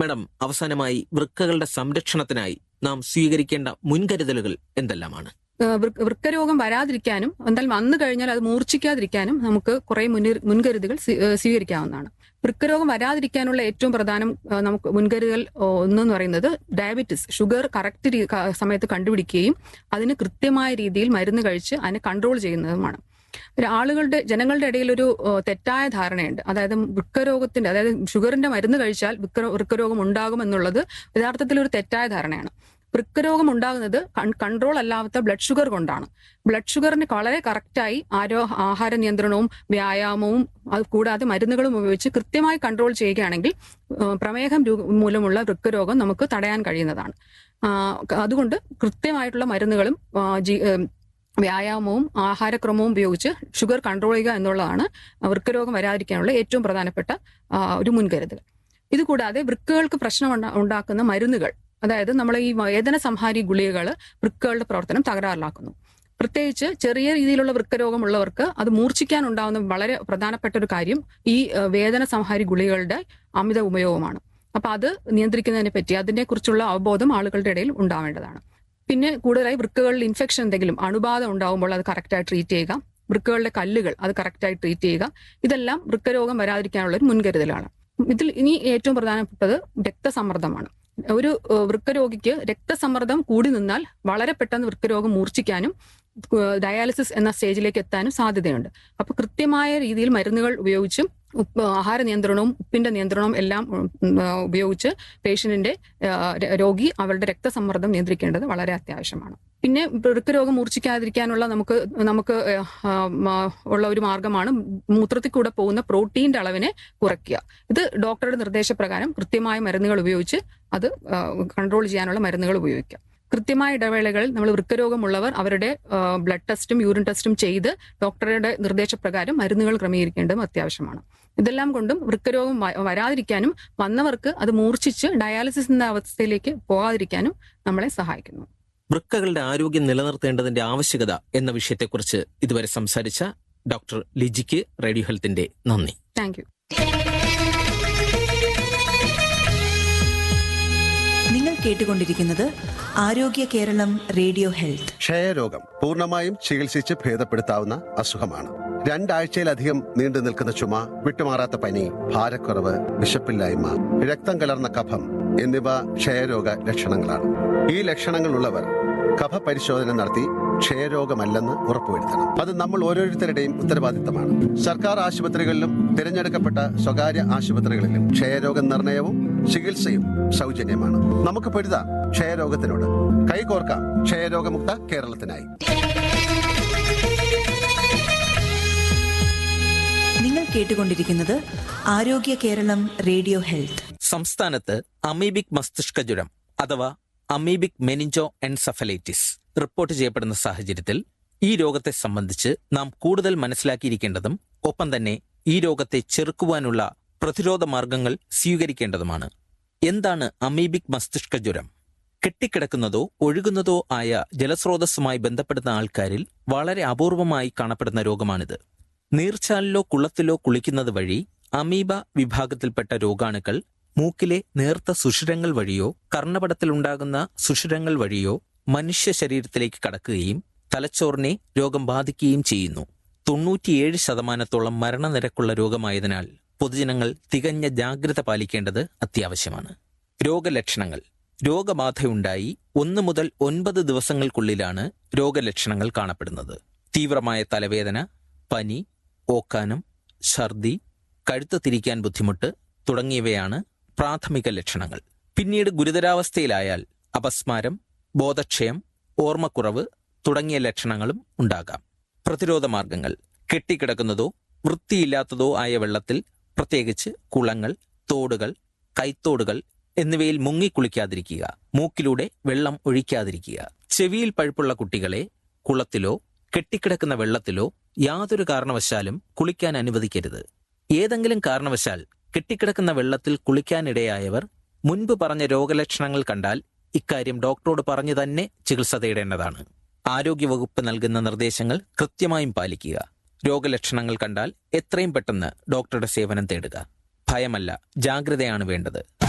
madam അവസാനമായി വൃക്കകളുടെ സംരക്ഷണത്തിനായി നാം സ്വീകരിക്കേണ്ട മുൻകരുതലുകൾ എന്തെല്ലാമാണ് ഏഹ് വൃ- വൃക്കരോഗം വരാതിരിക്കാനും എന്തായാലും വന്നു കഴിഞ്ഞാൽ അത് മൂർച്ഛിക്കാതിരിക്കാനും നമുക്ക് കുറെ മുന്നിർ മുൻകരുതലുകൾ സ്വീ- ഏഹ് സ്വീകരിക്കാവുന്നതാണ് വൃക്കരോഗം വരാതിരിക്കാനുള്ള ഏറ്റവും പ്രധാനം ഏഹ് നമുക്ക് മുൻകരുതൽ ഏഹ് ഒന്നെന്ന് പറയുന്നത് ഡയബറ്റിസ് ഷുഗർ കറക്റ്റ് സമയത്ത് കണ്ടുപിടിക്കുകയും അതിന് കൃത്യമായ രീതിയിൽ മരുന്ന് കഴിച്ച് അതിനെ കൺട്രോൾ ചെയ്യുന്നതുമാണ് ഒരു ആളുകളുടെ ജനങ്ങളുടെ ഇടയിൽ ഒരു ഏഹ് തെറ്റായ ധാരണയുണ്ട് അതായത് വൃക്കരോഗത്തിന്റെ അതായത് ഷുഗറിന്റെ മരുന്ന് കഴിച്ചാൽ വൃക്ക വൃക്കരോഗം ഉണ്ടാകുമെന്നുള്ളത് യഥാർത്ഥത്തിൽ ഒരു തെറ്റായ ധാരണയാണ് വൃക്കരോഗം ഉണ്ടാകുന്നത് കൺട്രോൾ അല്ലാത്ത ബ്ലഡ് ഷുഗർ കൊണ്ടാണ് ബ്ലഡ് ഷുഗറിന് വളരെ കറക്റ്റായി ആരോ ആഹാര നിയന്ത്രണവും വ്യായാമവും അത് കൂടാതെ മരുന്നുകളും ഉപയോഗിച്ച് കൃത്യമായി കൺട്രോൾ ചെയ്യുകയാണെങ്കിൽ ഏഹ് പ്രമേഹം രൂ- മൂലമുള്ള വൃക്കരോഗം നമുക്ക് തടയാൻ കഴിയുന്നതാണ് ആ, അതുകൊണ്ട് കൃത്യമായിട്ടുള്ള മരുന്നുകളും ആ, ജി- ഏഹ് വ്യായാമവും ആഹാരക്രമവും ഉപയോഗിച്ച് ഷുഗർ കൺട്രോൾ ചെയ്യുക എന്നുള്ളതാണ് വൃക്കരോഗം വരാതിരിക്കാനുള്ള ഏറ്റവും പ്രധാനപ്പെട്ട ആ, ഒരു മുൻകരുതൽ ഇതുകൂടാതെ വൃക്കകൾക്ക് പ്രശ്നം ഉണ്ടാ- ഉണ്ടാക്കുന്ന മരുന്നുകൾ അതായത് നമ്മൾ ഈ വേദന സംഹാരി ഗുളികകൾ വൃക്കകളുടെ പ്രവർത്തനം തകരാറിലാക്കുന്നു പ്രത്യേകിച്ച് ചെറിയ രീതിയിലുള്ള വൃക്കരോഗമുള്ളവർക്ക് അത് മൂർച്ഛിക്കാൻ ഉണ്ടാവുന്ന വളരെ പ്രധാനപ്പെട്ട ഒരു കാര്യം ഈ ഏഹ്, വേദന സംഹാരി ഗുളികകളുടെ അമിത ഉപയോഗമാണ് അപ്പൊ അത് നിയന്ത്രിക്കുന്നതിനെ പറ്റി അതിനെ കുറിച്ചുള്ള അവബോധം ആളുകളുടെ ഇടയിൽ ഉണ്ടാവേണ്ടതാണ് പിന്നെ കൂടുതലായി വൃക്കകളിൽ ഇൻഫെക്ഷൻ എന്തെങ്കിലും അണുബാധ ഉണ്ടാകുമ്പോൾ അത് കറക്റ്റായി ട്രീറ്റ് ചെയ്യുക വൃക്കകളുടെ കല്ലുകൾ അത് കറക്റ്റായി ട്രീറ്റ് ചെയ്യുക ഇതെല്ലാം വൃക്കരോഗം വരാതിരിക്കാനുള്ള ഒരു മുൻകരുതലാണ് ഇതിൽ ഇനി ഏറ്റവും പ്രധാനപ്പെട്ടത് രക്തസമ്മർദ്ദമാണ് ഒരു ഏഹ്, വൃക്കരോഗിക്ക് രക്തസമ്മർദ്ദം കൂടി നിന്നാൽ വളരെ പെട്ടെന്ന് വൃക്കരോഗം മൂർച്ഛിക്കാനും ഏഹ്, ഡയാലിസിസ് എന്ന സ്റ്റേജിലേക്ക് എത്താനും സാധ്യതയുണ്ട് അപ്പൊ കൃത്യമായ രീതിയിൽ മരുന്നുകൾ ഉപയോഗിച്ചും ഉപ്പ് ആഹാര നിയന്ത്രണവും ഉപ്പിന്റെ നിയന്ത്രണവും എല്ലാം ഉം, ആ, ഉപയോഗിച്ച് പേഷ്യന്റിന്റെ ആ, ര- രോഗി അവരുടെ രക്തസമ്മർദ്ദം നിയന്ത്രിക്കേണ്ടത് വളരെ അത്യാവശ്യമാണ് പിന്നെ വൃക്കരോഗം മൂർച്ഛിക്കാതിരിക്കാനുള്ള നമുക്ക് നമുക്ക് ഏഹ്, ആ, മ- ഉള്ള ഒരു മാർഗമാണ് മൂത്രത്തിൽ കൂടെ പോകുന്ന പ്രോട്ടീന്റെ അളവിനെ കുറയ്ക്കുക ഇത് ഡോക്ടറുടെ നിർദ്ദേശപ്രകാരം കൃത്യമായ മരുന്നുകൾ ഉപയോഗിച്ച് അത് കൺട്രോൾ ചെയ്യാനുള്ള മരുന്നുകൾ ഉപയോഗിക്കുക കൃത്യമായ ഇടവേളകളിൽ നമ്മൾ വൃക്കരോഗമുള്ളവർ അവരുടെ ബ്ലഡ് ടെസ്റ്റും യൂറിൻ ടെസ്റ്റും ചെയ്ത് ഡോക്ടറുടെ നിർദ്ദേശപ്രകാരം മരുന്നുകൾ ക്രമീകരിക്കേണ്ടതും അത്യാവശ്യമാണ് ഇതെല്ലാം കൊണ്ടും വൃക്കരോഗം വ- വരാതിരിക്കാനും വന്നവർക്ക് അത് മൂർച്ഛിച്ച് ഡയാലിസിസ് എന്ന അവസ്ഥയിലേക്ക് പോകാതിരിക്കാനും നമ്മളെ സഹായിക്കുന്നു വൃക്കകളുടെ ആരോഗ്യം നിലനിർത്തേണ്ടതിന്റെ ആവശ്യകത എന്ന വിഷയത്തെക്കുറിച്ച് ഇതുവരെ സംസാരിച്ച ഡോക്ടർ ലിജിക്ക് റേഡിയോ ഹെൽത്തിന്റെ നന്ദി താങ്ക് യു നിങ്ങൾ കേട്ടുകൊണ്ടിരിക്കുന്നത് ആരോഗ്യ കേരളം റേഡിയോ ഹെൽത്ത് ക്ഷയരോഗം പൂർണ്ണമായും ചികിത്സിച്ച് ഭേദപ്പെടുത്താവുന്ന അസുഖമാണ് രണ്ടാഴ്ചയിലധികം നീണ്ടു നിൽക്കുന്ന ചുമ വിട്ടുമാറാത്ത പനി ഭാരക്കുറവ് വിശപ്പില്ലായ്മ രക്തം കലർന്ന കഫം എന്നിവ ക്ഷയരോഗ ലക്ഷണങ്ങളാണ് ഈ ലക്ഷണങ്ങളുള്ളവർ കഫ പരിശോധന നടത്തി ക്ഷയരോഗമല്ലെന്ന് ഉറപ്പുവരുത്തണം അത് നമ്മൾ ഓരോരുത്തരുടെയും ഉത്തരവാദിത്തമാണ് സർക്കാർ ആശുപത്രികളിലും തിരഞ്ഞെടുക്കപ്പെട്ട സ്വകാര്യ ആശുപത്രികളിലും ക്ഷയരോഗ നിർണയവും ചികിത്സയും സൗജന്യമാണ് നമുക്ക് പൊരുതാം ക്ഷയരോഗത്തിനോട് കൈകോർക്കാം ക്ഷയരോഗമുക്ത കേരളത്തിനായി നിങ്ങൾ കേട്ടുകൊണ്ടിരിക്കുന്നത് ആരോഗ്യ കേരളം റേഡിയോ ഹെൽത്ത് സംസ്ഥാനത്ത് അമീബിക് മസ്തിഷ്ക ജ്വരം അഥവാ അമീബിക് മെനിഞ്ചോ എൻസഫലൈറ്റിസ് റിപ്പോർട്ട് ചെയ്യപ്പെടുന്ന സാഹചര്യത്തിൽ ഈ രോഗത്തെ സംബന്ധിച്ച് നാം കൂടുതൽ മനസ്സിലാക്കിയിരിക്കേണ്ടതും ഒപ്പം തന്നെ ഈ രോഗത്തെ ചെറുക്കുവാനുള്ള പ്രതിരോധ മാർഗങ്ങൾ സ്വീകരിക്കേണ്ടതുമാണ് എന്താണ് അമീബിക് മസ്തിഷ്ക ജ്വരം കെട്ടിക്കിടക്കുന്നതോ ഒഴുകുന്നതോ ആയ ജലസ്രോതസ്സുമായി ബന്ധപ്പെടുന്ന ആൾക്കാരിൽ വളരെ അപൂർവമായി കാണപ്പെടുന്ന രോഗമാണിത് നീർച്ചാലിലോ കുളത്തിലോ കുളിക്കുന്നത് വഴി അമീബ വിഭാഗത്തിൽപ്പെട്ട രോഗാണുക്കൾ മൂക്കിലെ നേർത്ത സുഷിരങ്ങൾ വഴിയോ കർണപടത്തിലുണ്ടാകുന്ന സുഷിരങ്ങൾ വഴിയോ മനുഷ്യ ശരീരത്തിലേക്ക് കടക്കുകയും തലച്ചോറിനെ രോഗം ബാധിക്കുകയും ചെയ്യുന്നു തൊണ്ണൂറ്റിയേഴ് ശതമാനത്തോളം മരണനിരക്കുള്ള രോഗമായതിനാൽ പൊതുജനങ്ങൾ തികഞ്ഞ ജാഗ്രത പാലിക്കേണ്ടത് അത്യാവശ്യമാണ് രോഗലക്ഷണങ്ങൾ രോഗബാധയുണ്ടായി ഒന്ന് മുതൽ ഒൻപത് ദിവസങ്ങൾക്കുള്ളിലാണ് രോഗലക്ഷണങ്ങൾ കാണപ്പെടുന്നത് തീവ്രമായ തലവേദന പനി ഓക്കാനം ഛർദി കഴുത്ത് തിരിക്കാൻ ബുദ്ധിമുട്ട് തുടങ്ങിയവയാണ് പ്രാഥമിക ലക്ഷണങ്ങൾ പിന്നീട് ഗുരുതരാവസ്ഥയിലായാൽ അപസ്മാരം ബോധക്ഷയം ഓർമ്മക്കുറവ് തുടങ്ങിയ ലക്ഷണങ്ങളും ഉണ്ടാകാം പ്രതിരോധ മാർഗങ്ങൾ കെട്ടിക്കിടക്കുന്നതോ വൃത്തിയില്ലാത്തതോ ആയ വെള്ളത്തിൽ പ്രത്യേകിച്ച് കുളങ്ങൾ തോടുകൾ കൈത്തോടുകൾ എന്നിവയിൽ മുങ്ങിക്കുളിക്കാതിരിക്കുക മൂക്കിലൂടെ വെള്ളം ഒഴിക്കാതിരിക്കുക ചെവിയിൽ പഴുപ്പുള്ള കുട്ടികളെ കുളത്തിലോ കെട്ടിക്കിടക്കുന്ന വെള്ളത്തിലോ യാതൊരു കാരണവശാലും കുളിക്കാൻ അനുവദിക്കരുത് ഏതെങ്കിലും കാരണവശാൽ കെട്ടിക്കിടക്കുന്ന വെള്ളത്തിൽ കുളിക്കാനിടയായവർ മുൻപ് പറഞ്ഞ രോഗലക്ഷണങ്ങൾ കണ്ടാൽ ഇക്കാര്യം ഡോക്ടറോട് പറഞ്ഞു തന്നെ ചികിത്സ തേടേണ്ടതാണ് ആരോഗ്യവകുപ്പ് നൽകുന്ന നിർദ്ദേശങ്ങൾ കൃത്യമായും പാലിക്കുക രോഗലക്ഷണങ്ങൾ കണ്ടാൽ എത്രയും പെട്ടെന്ന് ഡോക്ടറുടെ സേവനം തേടുക ഭയമല്ല ജാഗ്രതയാണ് വേണ്ടത്